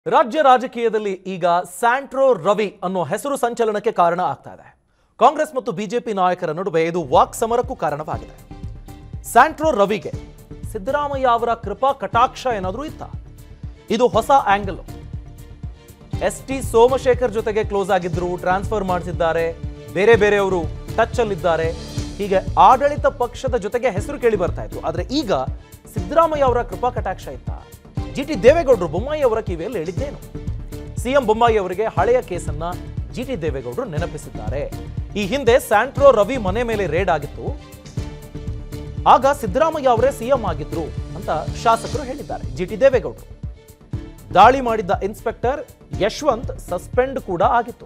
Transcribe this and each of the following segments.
ರಾಜ್ಯ ರಾಜಕೀಯದಲ್ಲಿ ಈಗ ಸ್ಯಾಂಟ್ರೋ ರವಿ ಅನ್ನೋ ಹೆಸರು ಸಂಚಲನಕ್ಕೆ ಕಾರಣ ಆಗ್ತಾ ಇದೆ ಕಾಂಗ್ರೆಸ್ ಮತ್ತು ಬಿಜೆಪಿ ನಾಯಕರ ನಡುವೆ ಇದು ವಾಕ್ ಸಮರಕ್ಕೂ ಕಾರಣವಾಗಿದೆ ಸ್ಯಾಂಟ್ರೋ ರವಿಗೆ ಸಿದ್ದರಾಮಯ್ಯ ಅವರ ಕೃಪಾ ಕಟಾಕ್ಷ ಏನಾದರೂ ಇತ್ತ ಇದು ಹೊಸ ಆಂಗಲ್ ಎಸ್ ಟಿ ಸೋಮಶೇಖರ್ ಜೊತೆಗೆ ಕ್ಲೋಸ್ ಆಗಿದ್ರು ಟ್ರಾನ್ಸ್ಫರ್ ಮಾಡಿಸಿದ್ದಾರೆ ಬೇರೆ ಬೇರೆಯವರು ಟಚ್ ಅಲ್ಲಿದ್ದಾರೆ ಹೀಗೆ ಆಡಳಿತ ಪಕ್ಷದ ಜೊತೆಗೆ ಹೆಸರು ಕೇಳಿ ಬರ್ತಾ ಇತ್ತು ಆದ್ರೆ ಈಗ ಸಿದ್ದರಾಮಯ್ಯ ಅವರ ಕೃಪಾ ಕಟಾಕ್ಷ ಇತ್ತ ಜಿ ಟಿ ದೇವೇಗೌಡರು ಬೊಮ್ಮಾಯಿ ಅವರ ಕಿವಿಯಲ್ಲಿ ಹೇಳಿದ್ದೇನು ಸಿಎಂ ಬೊಮ್ಮಾಯಿ ಅವರಿಗೆ ಹಳೆಯ ಕೇಸನ್ನ ಜಿ ಟಿ ದೇವೇಗೌಡರು ನೆನಪಿಸಿದ್ದಾರೆ ಈ ಹಿಂದೆ ಸ್ಯಾಂಟ್ರೋ ರವಿ ಮನೆ ಮೇಲೆ ರೇಡ್ ಆಗಿತ್ತು ಆಗ ಸಿದ್ದರಾಮಯ್ಯ ಅವರೇ ಸಿಎಂ ಆಗಿದ್ರು ಅಂತ ಶಾಸಕರು ಹೇಳಿದ್ದಾರೆ ಜಿ ಟಿ ದೇವೇಗೌಡರು ದಾಳಿ ಮಾಡಿದ್ದ ಇನ್ಸ್ಪೆಕ್ಟರ್ ಯಶವಂತ್ ಸಸ್ಪೆಂಡ್ ಕೂಡ ಆಗಿತ್ತು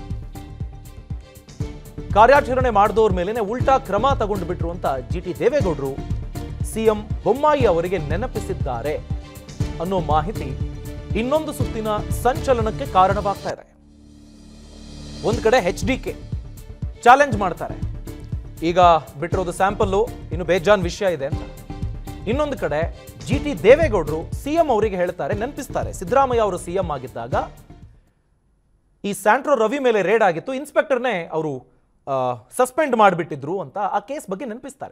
ಕಾರ್ಯಾಚರಣೆ ಮಾಡಿದವ್ರ ಮೇಲೇನೆ ಉಲ್ಟಾ ಕ್ರಮ ತಗೊಂಡು ಬಿಟ್ರು ಅಂತ ಜಿ ಟಿ ದೇವೇಗೌಡರು ಸಿಎಂ ಬೊಮ್ಮಾಯಿ ಅವರಿಗೆ ನೆನಪಿಸಿದ್ದಾರೆ ಅನ್ನೋ ಮಾಹಿತಿ ಇನ್ನೊಂದು ಸುತ್ತಿನ ಸಂಚಲನಕ್ಕೆ ಕಾರಣವಾಗ್ತಾ ಇದೆ ಒಂದ್ ಕಡೆ ಎಚ್ ಡಿ ಕೆ ಚಾಲೆಂಜ್ ಮಾಡ್ತಾರೆ ಈಗ ಬಿಟ್ಟಿರೋದು ಸ್ಯಾಂಪಲ್ಲು ಇನ್ನು ಬೇಜಾನ್ ವಿಷಯ ಇದೆ ಅಂತ ಇನ್ನೊಂದು ಕಡೆ ಜಿ ಟಿ ದೇವೇಗೌಡರು ಸಿಎಂ ಅವರಿಗೆ ಹೇಳ್ತಾರೆ ನೆನಪಿಸ್ತಾರೆ ಸಿದ್ದರಾಮಯ್ಯ ಅವರು ಸಿಎಂ ಆಗಿದ್ದಾಗ ಈ ಸ್ಯಾಂಟ್ರೋ ರವಿ ಮೇಲೆ ರೇಡ್ ಆಗಿತ್ತು ಇನ್ಸ್ಪೆಕ್ಟರ್ನೇ ಅವರು ಸಸ್ಪೆಂಡ್ ಮಾಡಿಬಿಟ್ಟಿದ್ರು ಅಂತ ಆ ಕೇಸ್ ಬಗ್ಗೆ ನೆನಪಿಸ್ತಾರೆ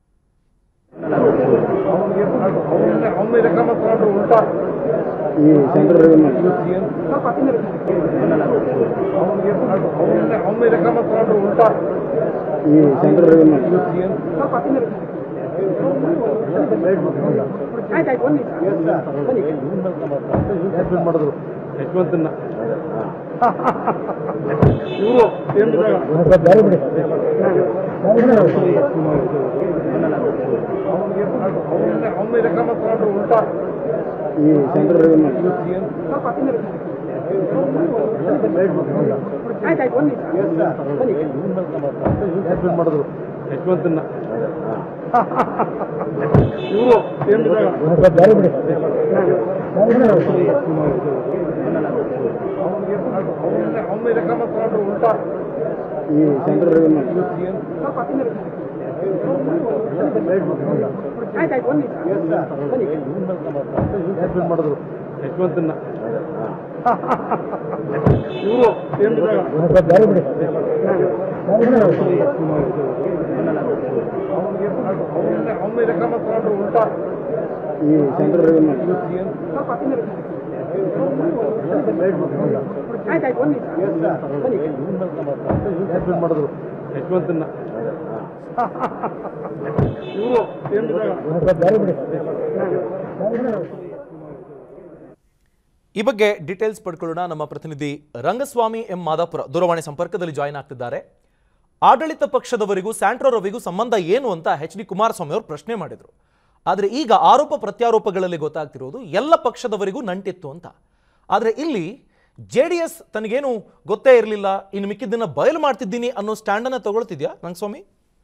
ಅವನ ಮೇಲೆ ಕ್ರಮ ತಗೊಂಡ್ರು ಉಲ್ಟಾ ಈ ಸೆಂಟ್ರಲ್ ರೆವಿನ್ಯೂ ಅವನ ಮೇಲೆ ಕ್ರಮ ತಗೊಂಡ್ರು ಉಲ್ಟಾ ಈ ಸೆಂಟ್ರಲ್ ರೆವಿನ್ಯೂ ಸಸ್ಪೆಂಡ್ ಮಾಡಿದ್ರು ಯಶವಂತನ್ನ ಇವರು ಬೇರೆ ಬಿಡಿ ಅವನ ಮೇಲೆ ಕ್ರಮ ತಗೊಂಡ್ರು ಉಲ್ಟಾ ಈ ಸೆಂಟ್ರಲ್ ರೆವಿನ್ಯೂ ಸಸ್ಪೆಂಡ್ ಮಾಡಿದ್ರು ಯಶವಂತನ್ನ ಇವರು ಬೇರೆ ಬಿಡಿ ಅವನ ಮೇಲೆ ಕ್ರಮ ತಗೊಂಡ್ರು ಉಲ್ಟಾ ಈ ಸೆಂಟ್ರಲ್ ರೆವಿನ್ಯೂ ಸಸ್ಪೆಂಡ್ ಮಾಡಿದ್ರು ಯಶವಂತನ್ನ ಇವರು ಬೇರೆ ಬಿಡಿ ಅವನ ಮೇಲೆ ಕ್ರಮ ತಗೊಂಡ್ರು ಉಲ್ಟಾ ಈ ಸೆಂಟ್ರಲ್ ರೆವಿನ್ಯೂ ಸಸ್ಪೆಂಡ್ ಮಾಡಿದ್ರು ಯಶವಂತನ್ನ ಇವರು ಬೇರೆ ಬಿಡಿ ಈ ಬಗ್ಗೆ ಡೀಟೇಲ್ಸ್ ಪಡ್ಕೊಳ್ಳೋಣ ನಮ್ಮ ಪ್ರತಿನಿಧಿ ರಂಗಸ್ವಾಮಿ ಎಂ ಮಾದಾಪುರ ದೂರವಾಣಿ ಸಂಪರ್ಕದಲ್ಲಿ ಜಾಯಿನ್ ಆಗ್ತಿದ್ದಾರೆ ಆಡಳಿತ ಪಕ್ಷದವರಿಗೂ ಸ್ಯಾಂಟ್ರೋ ರವಿಗೂ ಸಂಬಂಧ ಏನು ಅಂತ ಎಚ್ ಡಿ ಕುಮಾರಸ್ವಾಮಿ ಅವರು ಪ್ರಶ್ನೆ ಮಾಡಿದ್ರು ಆದರೆ ಈಗ ಆರೋಪ ಪ್ರತ್ಯಾರೋಪಗಳಲ್ಲಿ ಗೊತ್ತಾಗ್ತಿರೋದು ಎಲ್ಲ ಪಕ್ಷದವರಿಗೂ ನಂಟಿತ್ತು ಅಂತ ಆದರೆ ಇಲ್ಲಿ ಜೆ ಡಿ ಎಸ್ ತನಗೇನು ಗೊತ್ತೇ ಇರಲಿಲ್ಲ ಇನ್ನು ಮಿಕ್ಕಿದ್ದನ್ನ ಬಯಲು ಮಾಡ್ತಿದ್ದೀನಿ ಅನ್ನೋ ಸ್ಟ್ಯಾಂಡನ್ನು ತಗೊಳ್ತಿದ್ಯಾ ರಂಗಸ್ವಾಮಿ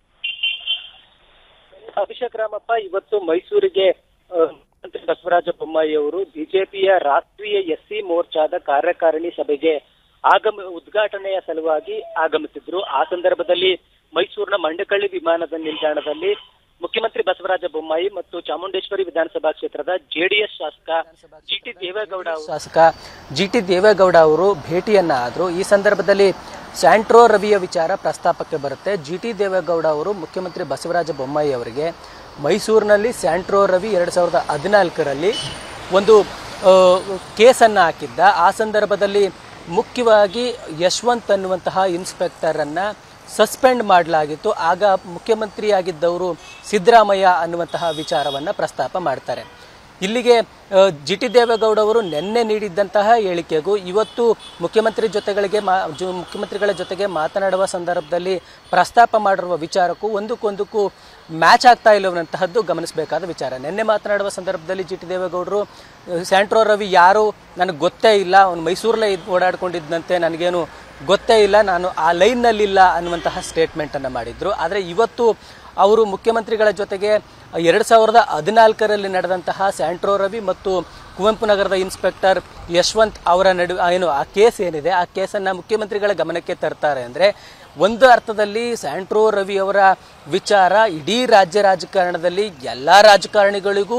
ಅಭಿಷೇಕ್ ರಾಮಪ್ಪ ಇವತ್ತು ಮೈಸೂರಿಗೆ ಆ, ಮುಖ್ಯಮಂತ್ರಿ ಬಸವರಾಜ ಬೊಮ್ಮಾಯಿ ಅವರು ಬಿಜೆಪಿಯ ರಾಷ್ಟ್ರೀಯ ಎಸ್ಸಿ ಮೋರ್ಚಾದ ಕಾರ್ಯಕಾರಿಣಿ ಸಭೆಗೆ ಆಗಮ ಉದ್ಘಾಟನೆಯ ಸಲುವಾಗಿ ಆಗಮಿಸಿದ್ರು ಆ ಸಂದರ್ಭದಲ್ಲಿ ಮೈಸೂರಿನ ಮಂಡಕಳ್ಳಿ ವಿಮಾನದ ನಿಲ್ದಾಣದಲ್ಲಿ ಮುಖ್ಯಮಂತ್ರಿ ಬಸವರಾಜ ಬೊಮ್ಮಾಯಿ ಮತ್ತು ಚಾಮುಂಡೇಶ್ವರಿ ವಿಧಾನಸಭಾ ಕ್ಷೇತ್ರದ ಜೆಡಿಎಸ್ ಶಾಸಕ ಜಿ ಟಿ ದೇವೇಗೌಡ ಅವರು- ಶಾಸಕ ಜಿ ಟಿ ದೇವೇಗೌಡ ಅವರು ಭೇಟಿಯನ್ನ ಆದ್ರು ಈ ಸಂದರ್ಭದಲ್ಲಿ ಸ್ಯಾಂಟ್ರೋ ರವಿಯ ವಿಚಾರ ಪ್ರಸ್ತಾಪಕ್ಕೆ ಬರುತ್ತೆ ಜಿ ಟಿ ದೇವೇಗೌಡ ಅವರು ಮುಖ್ಯಮಂತ್ರಿ ಬಸವರಾಜ ಬೊಮ್ಮಾಯಿ ಅವರಿಗೆ ಮೈಸೂರಿನಲ್ಲಿ ಸ್ಯಾಂಟ್ರೋ ರವಿ ಎರಡು ಸಾವಿರದ ಹದಿನಾಲ್ಕರಲ್ಲಿ ಒಂದು ಆ, ಕೇಸನ್ನು ಹಾಕಿದ್ದ ಆ ಸಂದರ್ಭದಲ್ಲಿ ಮುಖ್ಯವಾಗಿ ಯಶವಂತ್ ಅನ್ನುವಂತಹ ಇನ್ಸ್ಪೆಕ್ಟರನ್ನು ಸಸ್ಪೆಂಡ್ ಮಾಡಲಾಗಿತ್ತು ಆಗ ಮುಖ್ಯಮಂತ್ರಿಯಾಗಿದ್ದವರು ಸಿದ್ದರಾಮಯ್ಯ ಅನ್ನುವಂತಹ ವಿಚಾರವನ್ನು ಪ್ರಸ್ತಾಪ ಮಾಡ್ತಾರೆ ಇಲ್ಲಿಗೆ ಜಿ ಟಿ ದೇವೇಗೌಡ ಅವರು ನಿನ್ನೆ ನೀಡಿದ್ದಂತಹ ಹೇಳಿಕೆಗೂ ಇವತ್ತು ಮುಖ್ಯಮಂತ್ರಿ ಜೊತೆಗಳಿಗೆ ಮಾ ಜೊ- ಮುಖ್ಯಮಂತ್ರಿಗಳ ಜೊತೆಗೆ ಮಾತನಾಡುವ ಸಂದರ್ಭದಲ್ಲಿ ಪ್ರಸ್ತಾಪ ಮಾಡಿರುವ ವಿಚಾರಕ್ಕೂ ಒಂದಕ್ಕೊಂದಕ್ಕೂ ಮ್ಯಾಚ್ ಆಗ್ತಾ ಇಲ್ಲವಂತಹದ್ದು ಗಮನಿಸಬೇಕಾದ ವಿಚಾರ ನಿನ್ನೆ ಮಾತನಾಡುವ ಸಂದರ್ಭದಲ್ಲಿ ಜಿ ಟಿ ದೇವೇಗೌಡರು ಅಹ್, ಸ್ಯಾಂಟ್ರೋ ರವಿ ಯಾರು ನನಗೆ ಗೊತ್ತೇ ಇಲ್ಲ ಅವನು ಮೈಸೂರಲ್ಲೇ ಇದ್ ಓಡಾಡ್ಕೊಂಡಿದ್ದಂತೆ ನನಗೇನು ಗೊತ್ತೇ ಇಲ್ಲ ನಾನು ಆ ಲೈನ್ನಲ್ಲಿಲ್ಲ ಅನ್ನುವಂತಹ ಸ್ಟೇಟ್ಮೆಂಟನ್ನು ಮಾಡಿದ್ರು ಆದರೆ ಇವತ್ತು ಅವರು ಮುಖ್ಯಮಂತ್ರಿಗಳ ಜೊತೆಗೆ ಎರಡು ಸಾವಿರದ ಹದಿನಾಲ್ಕರಲ್ಲಿ ನಡೆದಂತಹ ಸ್ಯಾಂಟ್ರೋ ರವಿ ಮತ್ತು ಕುವೆಂಪು ನಗರದ ಇನ್ಸ್ಪೆಕ್ಟರ್ ಯಶವಂತ್ ಅವರ ನಡುವೆ ಏನು ಆ ಕೇಸ್ ಏನಿದೆ ಆ ಕೇಸನ್ನು ಮುಖ್ಯಮಂತ್ರಿಗಳ ಗಮನಕ್ಕೆ ತರ್ತಾರೆ ಅಂದರೆ ಒಂದು ಅರ್ಥದಲ್ಲಿ ಸ್ಯಾಂಟ್ರೋ ರವಿ ಅವರ ವಿಚಾರ ಇಡೀ ರಾಜ್ಯ ರಾಜಕಾರಣದಲ್ಲಿ ಎಲ್ಲ ರಾಜಕಾರಣಿಗಳಿಗೂ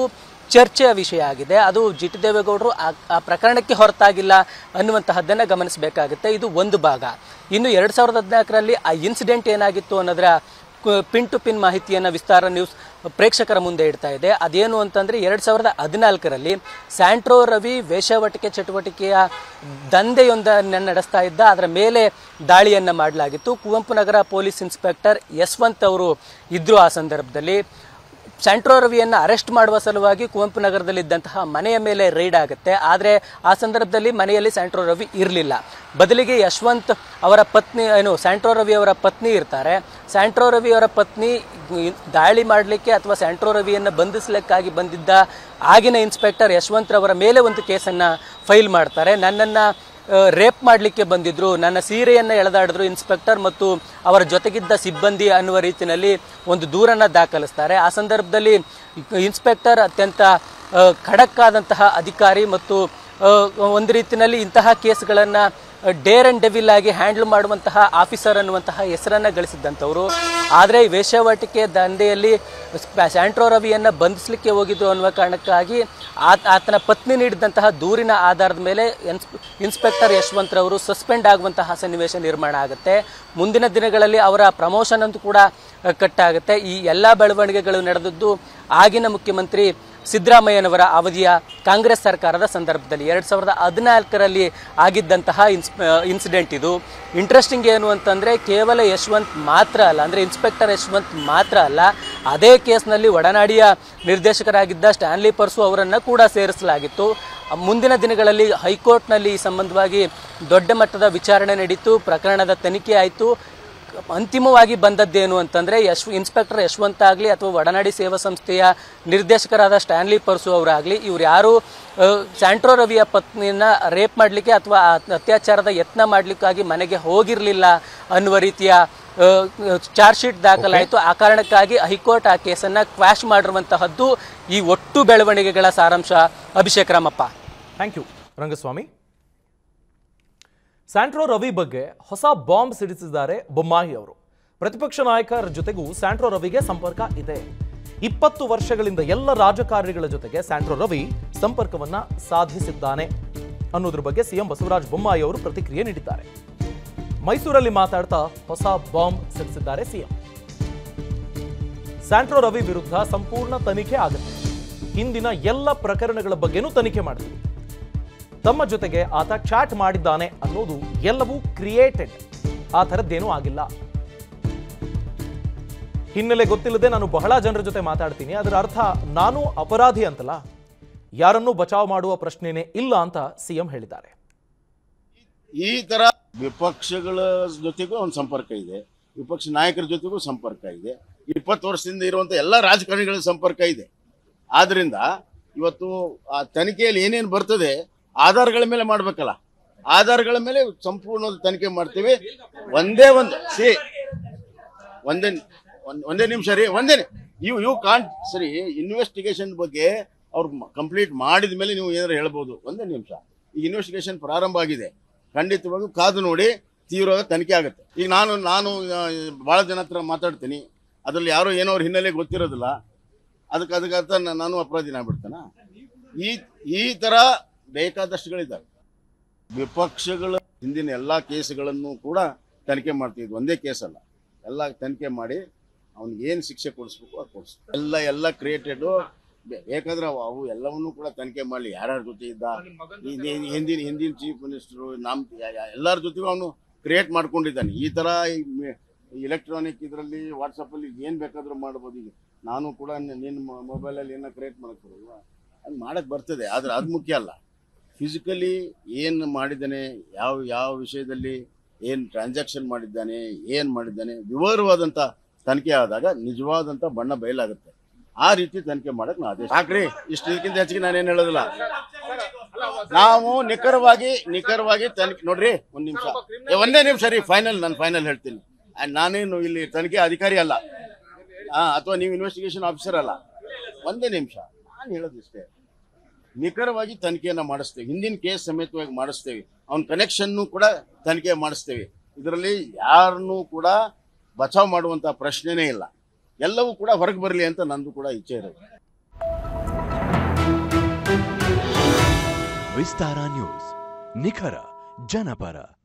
ಚರ್ಚೆಯ ವಿಷಯ ಆಗಿದೆ ಅದು ಜಿ ಟಿ ದೇವೇಗೌಡರು ಆ ಆ ಪ್ರಕರಣಕ್ಕೆ ಹೊರತಾಗಿಲ್ಲ ಅನ್ನುವಂತಹದ್ದನ್ನು ಗಮನಿಸಬೇಕಾಗುತ್ತೆ ಇದು ಒಂದು ಭಾಗ ಇನ್ನು ಎರಡು ಸಾವಿರದ ಹದಿನಾಲ್ಕರಲ್ಲಿ ಆ ಇನ್ಸಿಡೆಂಟ್ ಏನಾಗಿತ್ತು ಅನ್ನೋದರ ಕು- ಪಿನ್ ಟು ಪಿನ್ ಮಾಹಿತಿಯನ್ನು ವಿಸ್ತಾರ ನ್ಯೂಸ್ ಪ್ರೇಕ್ಷಕರ ಮುಂದೆ ಇಡ್ತಾ ಇದೆ ಅದೇನು ಅಂತಂದರೆ ಎರಡು ಸಾವಿರದ ಹದಿನಾಲ್ಕರಲ್ಲಿ ಸ್ಯಾಂಟ್ರೋ ರವಿ ವೇಶ್ಯಾವಟಿಕೆ ಚಟುವಟಿಕೆಯ ದಂಧೆಯೊಂದನ್ನು ನಡೆಸ್ತಾ ಇದ್ದ ಅದರ ಮೇಲೆ ದಾಳಿಯನ್ನು ಮಾಡಲಾಗಿತ್ತು ಕುವೆಂಪು ನಗರ ಪೊಲೀಸ್ ಇನ್ಸ್ಪೆಕ್ಟರ್ ಯಶವಂತ್ ಅವರು ಇದ್ದರು ಆ ಸಂದರ್ಭದಲ್ಲಿ ಸ್ಯಾಂಟ್ರೋ ರವಿಯನ್ನು ಅರೆಸ್ಟ್ ಮಾಡುವ ಸಲುವಾಗಿ ಕುವೆಂಪು ನಗರದಲ್ಲಿದ್ದಂತಹ ಮನೆಯ ಮೇಲೆ ರೈಡ್ ಆಗುತ್ತೆ ಆದರೆ ಆ ಸಂದರ್ಭದಲ್ಲಿ ಮನೆಯಲ್ಲಿ ಸ್ಯಾಂಟ್ರೋ ರವಿ ಇರಲಿಲ್ಲ ಬದಲಿಗೆ ಯಶವಂತ್ ಅವರ ಪತ್ನಿ ಏನು ಸ್ಯಾಂಟ್ರೋ ರವಿ ಅವರ ಪತ್ನಿ ಇರ್ತಾರೆ ಸ್ಯಾಂಟ್ರೋ ರವಿ ಅವರ ಪತ್ನಿ ದಾಳಿ ಮಾಡಲಿಕ್ಕೆ ಅಥವಾ ಸ್ಯಾಂಟ್ರೋ ರವಿಯನ್ನು ಬಂಧಿಸಲಿಕ್ಕಾಗಿ ಬಂದಿದ್ದ ಆಗಿನ ಇನ್ಸ್ಪೆಕ್ಟರ್ ಯಶವಂತ್ ರವರ ಮೇಲೆ ಒಂದು ಕೇಸನ್ನು ಫೈಲ್ ಮಾಡ್ತಾರೆ ನನ್ನನ್ನು ರೇಪ್ ಮಾಡಲಿಕ್ಕೆ ಬಂದಿದ್ರು ನನ್ನ ಸೀರೆಯನ್ನು ಎಳೆದಾಡಿದ್ರು ಇನ್ಸ್ಪೆಕ್ಟರ್ ಮತ್ತು ಅವರ ಜೊತೆಗಿದ್ದ ಸಿಬ್ಬಂದಿ ಅನ್ನುವ ರೀತಿಯಲ್ಲಿ ಒಂದು ದೂರನ್ನು ದಾಖಲಿಸ್ತಾರೆ ಆ ಸಂದರ್ಭದಲ್ಲಿ ಇನ್ಸ್ಪೆಕ್ಟರ್ ಅತ್ಯಂತ ಆ, ಖಡಕ್ ಆದಂತಹ ಅಧಿಕಾರಿ ಮತ್ತು ಆ, ಒಂದು ರೀತಿಯಲ್ಲಿ ಇಂತಹ ಕೇಸ್ಗಳನ್ನು ಡೇರ್ ಅಂಡ್ ಡೆವಿಲ್ ಆಗಿ ಹ್ಯಾಂಡಲ್ ಮಾಡುವಂತಹ ಆಫೀಸರ್ ಅನ್ನುವಂತಹ ಹೆಸರನ್ನು ಗಳಿಸಿದ್ದಂಥವ್ರು ಆದರೆ ಈ ವೇಶ್ಯಾವಾಟಿಕೆ ದಂಧೆಯಲ್ಲಿ ಸ್ಪ- ಸ್ಯಾಂಟ್ರೋ ರವಿಯನ್ನು ಬಂಧಿಸಲಿಕ್ಕೆ ಹೋಗಿದ್ರು ಅನ್ನುವ ಕಾರಣಕ್ಕಾಗಿ ಆತ ಆತನ ಪತ್ನಿ ನೀಡಿದಂತಹ ದೂರಿನ ಆಧಾರದ ಮೇಲೆ ಇನ್ಸ್ ಇನ್ಸ್ಪೆಕ್ಟರ್ ಯಶವಂತ್ರವರು ಸಸ್ಪೆಂಡ್ ಆಗುವಂತಹ ಸನ್ನಿವೇಶ ನಿರ್ಮಾಣ ಆಗುತ್ತೆ ಮುಂದಿನ ದಿನಗಳಲ್ಲಿ ಅವರ ಪ್ರಮೋಷನ್ ಅಂತೂ ಕೂಡ ಅಹ್, ಕಟ್ಟಾಗುತ್ತೆ ಈ ಎಲ್ಲ ಬೆಳವಣಿಗೆಗಳು ನಡೆದದ್ದು ಆಗಿನ ಮುಖ್ಯಮಂತ್ರಿ ಸಿದ್ದರಾಮಯ್ಯನವರ ಅವಧಿಯ ಕಾಂಗ್ರೆಸ್ ಸರ್ಕಾರದ ಸಂದರ್ಭದಲ್ಲಿ ಎರಡು ಸಾವಿರದ ಹದಿನಾಲ್ಕರಲ್ಲಿ ಆಗಿದ್ದಂತಹ ಇನ್ಸ್ ಇನ್ಸಿಡೆಂಟ್ ಇದು ಇಂಟ್ರೆಸ್ಟಿಂಗ್ ಏನು ಅಂತಂದರೆ ಕೇವಲ ಯಶವಂತ್ ಮಾತ್ರ ಅಲ್ಲ ಅಂದರೆ ಇನ್ಸ್ಪೆಕ್ಟರ್ ಯಶವಂತ್ ಮಾತ್ರ ಅಲ್ಲ ಅದೇ ಕೇಸ್ನಲ್ಲಿ ಒಡನಾಡಿಯ ನಿರ್ದೇಶಕರಾಗಿದ್ದ ಸ್ಟ್ಯಾನ್ಲಿ ಪರ್ಸು ಅವರನ್ನು ಕೂಡ ಸೇರಿಸಲಾಗಿತ್ತು ಮುಂದಿನ ದಿನಗಳಲ್ಲಿ ಹೈಕೋರ್ಟ್ನಲ್ಲಿ ಈ ಸಂಬಂಧವಾಗಿ ದೊಡ್ಡ ಮಟ್ಟದ ವಿಚಾರಣೆ ನಡೀತು ಪ್ರಕರಣದ ತನಿಖೆ ಆಯಿತು ಅಂತಿಮವಾಗಿ ಬಂದದ್ದೇನು ಅಂತಂದ್ರೆ ಯಶ್ ಇನ್ಸ್ಪೆಕ್ಟರ್ ಯಶವಂತ್ ಆಗಲಿ ಅಥವಾ ಒಡನಾಡಿ ಸೇವಾ ಸಂಸ್ಥೆಯ ನಿರ್ದೇಶಕರಾದ ಸ್ಟ್ಯಾನ್ಲಿ ಪರ್ಸು ಅವರಾಗಲಿ ಇವ್ರು ಯಾರು ಆ, ಸ್ಯಾಂಟ್ರೋ ರವಿಯ ಪತ್ನಿಯನ್ನ ರೇಪ್ ಮಾಡಲಿಕ್ಕೆ ಅಥವಾ ಆ ಅತ್ಯಾಚಾರದ ಯತ್ನ ಮಾಡಲಿಕ್ಕಾಗಿ ಮನೆಗೆ ಹೋಗಿರಲಿಲ್ಲ ಅನ್ನುವ ರೀತಿಯ ಚಾರ್ಜ್ ಶೀಟ್ ದಾಖಲಾಯಿತು ಆ ಕಾರಣಕ್ಕಾಗಿ ಹೈಕೋರ್ಟ್ ಆ ಕೇಸನ್ನು ಕ್ವಾಶ್ ಮಾಡಿರುವಂತಹದ್ದು ಈ ಒಟ್ಟು ಬೆಳವಣಿಗೆಗಳ ಸಾರಾಂಶ Abhishek Ramappa thank you Rangaswamy Santro Ravi ಬಗ್ಗೆ ಹೊಸ ಬಾಂಬ್ ಸಿಡಿಸಿದ್ದಾರೆ ಬೊಮ್ಮಾಯಿ ಅವರು ಪ್ರತಿಪಕ್ಷ ನಾಯಕರ ಜೊತೆಗೂ ಸ್ಯಾಂಟ್ರೋ ರವಿಗೆ ಸಂಪರ್ಕ ಇದೆ ಇಪ್ಪತ್ತು ವರ್ಷಗಳಿಂದ ಎಲ್ಲ ರಾಜಕಾರಣಿಗಳ ಜೊತೆಗೆ ಸ್ಯಾಂಟ್ರೋ ರವಿ ಸಂಪರ್ಕವನ್ನ ಸಾಧಿಸಿದ್ದಾನೆ ಅನ್ನೋದ್ರ ಬಗ್ಗೆ ಸಿಎಂ ಬಸವರಾಜ ಬೊಮ್ಮಾಯಿ ಅವರು ಪ್ರತಿಕ್ರಿಯೆ ನೀಡಿದ್ದಾರೆ ಮೈಸೂರಲ್ಲಿ ಮಾತಾಡ್ತಾ ಹೊಸ ಬಾಂಬ್ ಸಿಡಿಸಿದ್ದಾರೆ ಸಿಎಂ ಸ್ಯಾಂಟ್ರೋ ರವಿ ವಿರುದ್ಧ ಸಂಪೂರ್ಣ ತನಿಖೆ ಆಗುತ್ತೆ ಹಿಂದಿನ ಎಲ್ಲ ಪ್ರಕರಣಗಳ ಬಗ್ಗೆನೂ ತನಿಖೆ ಮಾಡ್ತೀವಿ ತಮ್ಮ ಜೊತೆಗೆ ಆತ ಚಾಟ್ ಮಾಡಿದ್ದಾನೆ ಅನ್ನೋದು ಎಲ್ಲವೂ ಕ್ರಿಯೇಟೆಡ್ ಆ ಥರದ್ದೇನೂ ಆಗಿಲ್ಲ ಹಿನ್ನೆಲೆ ಗೊತ್ತಿಲ್ಲದೆ ನಾನು ಬಹಳ ಜನರ ಜೊತೆ ಮಾತಾಡ್ತೀನಿ ಅದರ ಅರ್ಥ ನಾನು ಅಪರಾಧಿ ಅಂತಲ್ಲ ಯಾರನ್ನೂ ಬಚಾವ್ ಮಾಡುವ ಪ್ರಶ್ನೆನೇ ಇಲ್ಲ ಅಂತ ಸಿಎಂ ಹೇಳಿದ್ದಾರೆ ಈ ತರ ವಿಪಕ್ಷಗಳ ಜೊತೆಗೂ ಒಂದು ಸಂಪರ್ಕ ಇದೆ ವಿಪಕ್ಷ ನಾಯಕರ ಜೊತೆಗೂ ಸಂಪರ್ಕ ಇದೆ ಇಪ್ಪತ್ತು ವರ್ಷದಿಂದ ಇರುವಂತ ಎಲ್ಲ ರಾಜಕಾರಣಿಗಳ ಸಂಪರ್ಕ ಇದೆ ಆದ್ರಿಂದ ಇವತ್ತು ಆ ತನಿಖೆಯಲ್ಲಿ ಏನೇನು ಬರ್ತದೆ ಆಧಾರಗಳ ಮೇಲೆ ಮಾಡ್ಬೇಕಲ್ಲ ಆಧಾರಗಳ ಮೇಲೆ ಸಂಪೂರ್ಣ ತನಿಖೆ ಮಾಡ್ತೀವಿ ಒಂದೇ ಒಂದು ಸಿ ಒಂದೇ ಒಂದ್- ಒಂದೇ ನಿಮಿಷ ರೀ ಒಂದೇ ಯು ಯು ಕಾಂಟ್ ಸರಿ ಇನ್ವೆಸ್ಟಿಗೇಷನ್ ಬಗ್ಗೆ ಅವ್ರು ಕಂಪ್ಲೀಟ್ ಮಾಡಿದ ಮೇಲೆ ನೀವು ಏನಾರು ಹೇಳ್ಬೋದು ಒಂದೇ ನಿಮಿಷ ಈಗ ಇನ್ವೆಸ್ಟಿಗೇಷನ್ ಪ್ರಾರಂಭ ಆಗಿದೆ ಖಂಡಿತವಾಗೂ ಕಾದು ನೋಡಿ ತೀವ್ರವಾದ ತನಿಖೆ ಆಗುತ್ತೆ ಈಗ ನಾನು ನಾನು ಆ, ಭಾಳ ಜನ ಹತ್ರ ಮಾತಾಡ್ತೀನಿ ಅದರಲ್ಲಿ ಯಾರೋ ಏನೋ ಅವ್ರ ಹಿನ್ನೆಲೆ ಗೊತ್ತಿರೋದಿಲ್ಲ ಅದಕ್ಕೆ ಅದಕ್ಕೆ ಅರ್ಥ ನಾ- ನಾನು ಅಪರಾಧಿನ ಆಗ್ಬಿಡ್ತಾನ ಈ ಈ ಥರ ಬೇಕಾದಷ್ಟುಗಳಿದ್ದಾವೆ ವಿಪಕ್ಷಗಳ ಹಿಂದಿನ ಎಲ್ಲ ಕೇಸುಗಳನ್ನು ಕೂಡ ತನಿಖೆ ಮಾಡ್ತಿದ್ವಿ ಒಂದೇ ಕೇಸ್ ಅಲ್ಲ ಎಲ್ಲ ತನಿಖೆ ಮಾಡಿ ಅವ್ನಿಗೆ ಏನು ಶಿಕ್ಷೆ ಕೊಡಿಸ್ಬೇಕು ಅದು ಕೊಡಿಸ್ಬೇಕು ಎಲ್ಲ ಎಲ್ಲ ಕ್ರಿಯೇಟೆಡು ಬೇಕಾದ್ರೆ ಅವು ಅವು ಎಲ್ಲವನ್ನೂ ಕೂಡ ತನಿಖೆ ಮಾಡಲಿ ಯಾರ್ಯಾರ ಜೊತೆ ಇದ್ದ ಈ- ಈ- ಹಿಂದಿನ ಹಿಂದಿನ ಚೀಫ್ ಮಿನಿಸ್ಟರು ನಮ್ಮ ಎಲ್ಲರ ಜೊತೆಗೂ ಅವನು ಕ್ರಿಯೇಟ್ ಮಾಡ್ಕೊಂಡಿದ್ದಾನೆ ಈ ಥರ ಇಲೆಕ್ಟ್ರಾನಿಕ್ ಇದರಲ್ಲಿ ವಾಟ್ಸಪ್ಪಲ್ಲಿ ಏನು ಬೇಕಾದರೂ ಮಾಡ್ಬೋದು ಈಗ ನಾನು ಕೂಡ ನಿನ್ನ ಮೊಬೈಲಲ್ಲಿ ಏನೋ ಕ್ರಿಯೇಟ್ ಮಾಡಕ್ಕೆ ಬರಲ್ವ ಅದು ಮಾಡಕ್ಕೆ ಬರ್ತದೆ ಆದರೆ ಅದು ಮುಖ್ಯ ಅಲ್ಲ ಫಿಸಿಕಲಿ ಏನು ಮಾಡಿದ್ದಾನೆ ಯಾವ ಯಾವ ವಿಷಯದಲ್ಲಿ ಏನು ಟ್ರಾನ್ಸಾಕ್ಷನ್ ಮಾಡಿದ್ದಾನೆ ಏನು ಮಾಡಿದ್ದಾನೆ ವಿವರವಾದಂಥ ತನಿಖೆ ಆದಾಗ ನಿಜವಾದಂಥ ಬಣ್ಣ ಬಯಲಾಗುತ್ತೆ ಆ ರೀತಿ ತನಿಖೆ ಮಾಡಕ್ಕೆ ನಾ ಆದೇಶ ಹಾಕ್ರಿ ಇಷ್ಟು ಇದಕ್ಕಿಂತ ಹೆಚ್ಚಿಗೆ ನಾನೇನು ಹೇಳೋದಿಲ್ಲ ನಾವು ನಿಖರವಾಗಿ ನಿಖರವಾಗಿ ತನಿಖೆ ನೋಡ್ರಿ ಒಂದು ನಿಮಿಷ ಏ, ಒಂದೇ ನಿಮಿಷ ರೀ ಫೈನಲ್ ನಾನು ಫೈನಲ್ ಹೇಳ್ತೀನಿ ಆ, ನಾನೇನು ಇಲ್ಲಿ ತನಿಖೆ ಅಧಿಕಾರಿ ಅಲ್ಲ ಹಾ ಅಥವಾ ನೀವು ಇನ್ವೆಸ್ಟಿಗೇಷನ್ ಆಫೀಸರ್ ಅಲ್ಲ ಒಂದೇ ನಿಮಿಷ ನಾನು ಹೇಳೋದಿಷ್ಟೇ ನಿಖರವಾಗಿ ತನಿಖೆಯನ್ನು ಮಾಡಿಸ್ತೇವೆ ಹಿಂದಿನ ಕೇಸ್ ಸಮೇತವಾಗಿ ಮಾಡಿಸ್ತೇವೆ ಅವನ ಕನೆಕ್ಷನ್ನು ಕೂಡ ತನಿಖೆ ಮಾಡಿಸ್ತೇವೆ ಇದರಲ್ಲಿ ಯಾರನ್ನೂ ಕೂಡ ಬಚಾವ್ ಮಾಡುವಂಥ ಪ್ರಶ್ನೆನೇ ಇಲ್ಲ ಎಲ್ಲವೂ ಕೂಡ ಹೊರಗೆ ಬರಲಿ ಅಂತ ನಂದು ಕೂಡ ಇಚ್ಛೆ ಇರೋದು ವಿಸ್ತಾರ ನ್ಯೂಸ್ ನಿಖರ ಜನಪರ